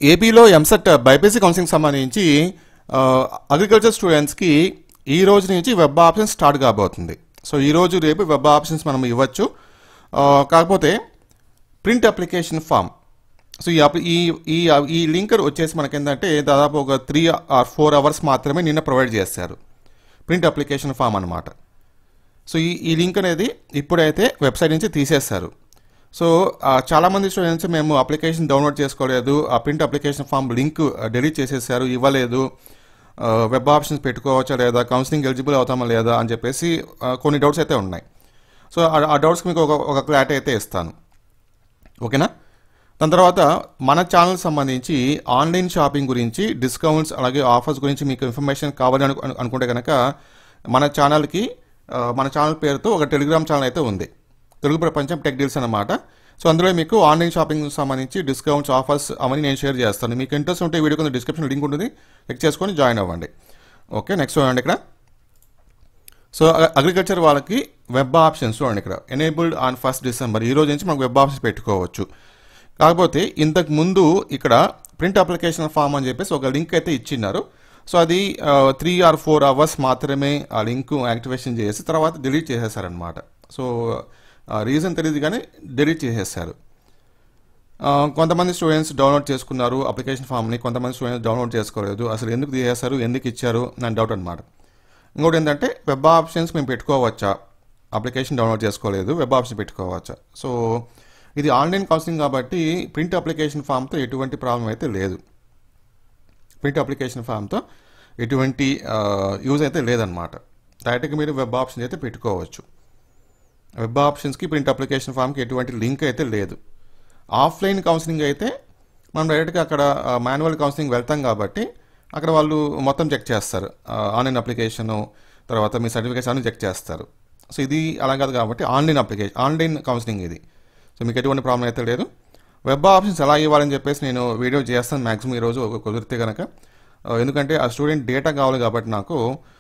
ఏపీలో EAMCET BiPC counselling సంబంధించి ఆ, అగ్రికల్చర్ స్టూడెంట్స్కి ఈ రోజు నుంచి వెబ్ ఆప్షన్స్ స్టార్ట్ కాబోతుంది సో ఈ రోజు రేపు వెబ్ ఆప్షన్స్ మనం ఇవ్వచ్చు ఆ, కాకపోతే ప్రింట్ అప్లికేషన్ ఫామ్ సో ఈ అప్లి- ఈ ఈ ఈ లింక్ వచ్చేసి మనకి ఏంటంటే దాదాపు ఒక త్రీ ఆర్ ఫోర్ అవర్స్ మాత్రమే నిన్న ప్రొవైడ్ చేశారు ప్రింట్ అప్లికేషన్ ఫామ్ అనమాట సో ఈ ఈ లింక్ అనేది ఇప్పుడైతే వెబ్సైట్ నుంచి తీసేస్తారు సో ఆ, చాలామంది స్టూడెంట్స్ మేము అప్లికేషన్ డౌన్లోడ్ చేసుకోలేదు ఆ print application form link delete చేసేసారు ఇవ్వలేదు ఆ, వెబ్ ఆప్షన్స్ పెట్టుకోవచ్చా లేదా కౌన్సిలింగ్ ఎలిజిబుల్ అవుతామా లేదా అని చెప్పేసి ఆ, కొన్ని డౌట్స్ అయితే ఉన్నాయి సో ఆ- ఆ డౌట్స్కి మీకు ఒక ఒక క్లారిటీ అయితే ఇస్తాను ఓకేనా దాని తర్వాత మన ఛానల్ సంబంధించి ఆన్లైన్ షాపింగ్ గురించి డిస్కౌంట్స్ అలాగే ఆఫర్స్ గురించి మీకు ఇన్ఫర్మేషన్ కావాలి అను అను- అనుకుంటే కనుక మన ఛానల్కి ఆ, మన ఛానల్ పేరుతో ఒక టెలిగ్రామ్ ఛానల్ అయితే ఉంది తెలుగు ప్రపంచం టెక్ డీల్స్ అన్నమాట సో అందులో మీకు ఆన్లైన్ షాపింగ్ సంబంధించి డిస్కౌంట్స్ ఆఫర్స్ అవన్నీ నేను షేర్ చేస్తాను మీకు ఇంట్రెస్ట్ ఉంటే ఈ వీడియో కింద డిస్క్రిప్షన్ లింక్ ఉంటుంది క్లిక్ చేసుకొని జాయిన్ అవ్వండి ఓకే నెక్స్ట్ చూడండి ఇక్కడ సో అగ్రికల్చర్ వాళ్ళకి వెబ్ ఆప్షన్స్ చూడండి ఇక్కడ ఎనేబుల్డ్ ఆన్ ఫస్ట్ డిసెంబర్ ఈ రోజు నుంచి మనకు వెబ్ ఆప్షన్స్ పెట్టుకోవచ్చు కాకపోతే ఇంతకు ముందు ఇక్కడ ప్రింట్ అప్లికేషన్ ఫామ్ అని చెప్పేసి ఒక లింక్ అయితే ఇచ్చిన్నారు సో అది త్రీ ఆర్ ఫోర్ అవర్స్ మాత్రమే ఆ లింక్ యాక్టివేషన్ చేసి తర్వాత డిలీట్ చేసేసారనమాట సో రీజన్ తెలియదు కానీ డిలీట్ చేసేసారు ఆ, కొంతమంది స్టూడెంట్స్ డౌన్లోడ్ చేసుకున్నారు అప్లికేషన్ ఫామ్ని కొంతమంది స్టూడెంట్స్ డౌన్లోడ్ చేసుకోలేదు అసలు ఎందుకు తీసేశారు ఎందుకు ఇచ్చారు అని డౌట్ అనమాట ఇంకోటి ఏంటంటే వెబ్ ఆప్షన్స్ మేము పెట్టుకోవచ్చా అప్లికేషన్ డౌన్లోడ్ చేసుకోలేదు వెబ్ ఆప్షన్ పెట్టుకోవచ్చా సో ఇది ఆన్లైన్ కౌన్సిలింగ్ కాబట్టి ప్రింట్ అప్లికేషన్ ఫామ్తో ఎటువంటి ప్రాబ్లం అయితే లేదు ప్రింట్ అప్లికేషన్ ఫామ్తో ఎటువంటి యూజ్ అయితే లేదనమాట డైరెక్ట్గా మీరు వెబ్ ఆప్షన్ అయితే పెట్టుకోవచ్చు వెబ్ ఆప్షన్స్కి ప్రింట్ అప్లికేషన్ ఫామ్కి ఎటువంటి లింక్ అయితే లేదు ఆఫ్లైన్ కౌన్సిలింగ్ అయితే మనం డైరెక్ట్గా అక్కడ మాన్యువల్ కౌన్సిలింగ్ వెళ్తాం కాబట్టి అక్కడ వాళ్ళు మొత్తం చెక్ చేస్తారు ఆన్లైన్ అప్లికేషను తర్వాత మీ సర్టిఫికేట్స్ అన్ని చెక్ చేస్తారు సో ఇది అలా కాదు కాబట్టి ఆన్లైన్ అప్లికేషన్ ఆన్లైన్ కౌన్సిలింగ్ ఇది సో మీకు ఎటువంటి ప్రాబ్లం అయితే లేదు వెబ్ ఆప్షన్స్ ఎలా ఇవ్వాలని చెప్పేసి నేను వీడియో చేస్తాను మ్యాక్సిమం ఈరోజు కుదిరితే కనుక ఆ, ఎందుకంటే ఆ స్టూడెంట్ డేటా కావాలి కాబట్టి నాకు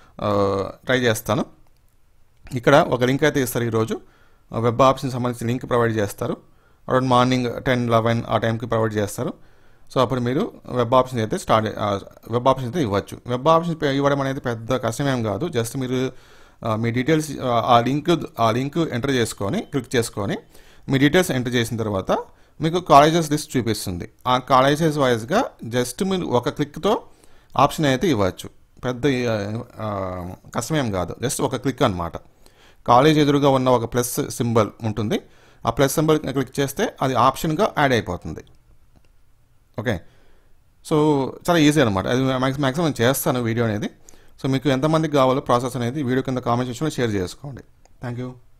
ట్రై చేస్తాను ఇక్కడ ఒక లింక్ అయితే ఇస్తారు ఈరోజు వెబ్ ఆప్షన్ సంబంధించిన లింక్ ప్రొవైడ్ చేస్తారు అరౌండ్ మార్నింగ్ టెన్ లెవెన్ ఆ టైంకి ప్రొవైడ్ చేస్తారు సో అప్పుడు మీరు వెబ్ ఆప్షన్ అయితే స్టార్ట్ వెబ్ ఆప్షన్ అయితే ఇవ్వచ్చు వెబ్ ఆప్షన్ ఇవ్వడం అనేది పెద్ద కష్టమేం కాదు జస్ట్ మీరు ఆ, మీ డీటెయిల్స్ ఆ, ఆ లింక్ ఆ లింక్ ఎంటర్ చేసుకొని క్లిక్ చేసుకొని మీ డీటెయిల్స్ ఎంటర్ చేసిన తర్వాత మీకు కాలేజెస్ లిస్ట్ చూపిస్తుంది ఆ కాలేజెస్ వైజ్గా జస్ట్ మీరు ఒక క్లిక్తో ఆప్షన్ అయితే ఇవ్వచ్చు పెద్ద ఆ, ఆ, కష్టమేం కాదు జస్ట్ ఒక క్లిక్ అన్నమాట కాలేజ్ ఎదురుగా ఉన్న ఒక ప్లస్ సింబల్ ఉంటుంది ఆ ప్లస్ సింబల్ క్లిక్ చేస్తే అది ఆప్షన్గా యాడ్ అయిపోతుంది ఓకే సో చాలా ఈజీ అనమాట అది మ్యాక్సిమం నేను చేస్తాను వీడియో అనేది సో మీకు ఎంతమందికి కావాలో ప్రాసెస్ అనేది వీడియో కింద కామెంట్ సెక్షన్లో షేర్ చేసుకోండి థ్యాంక్ యూ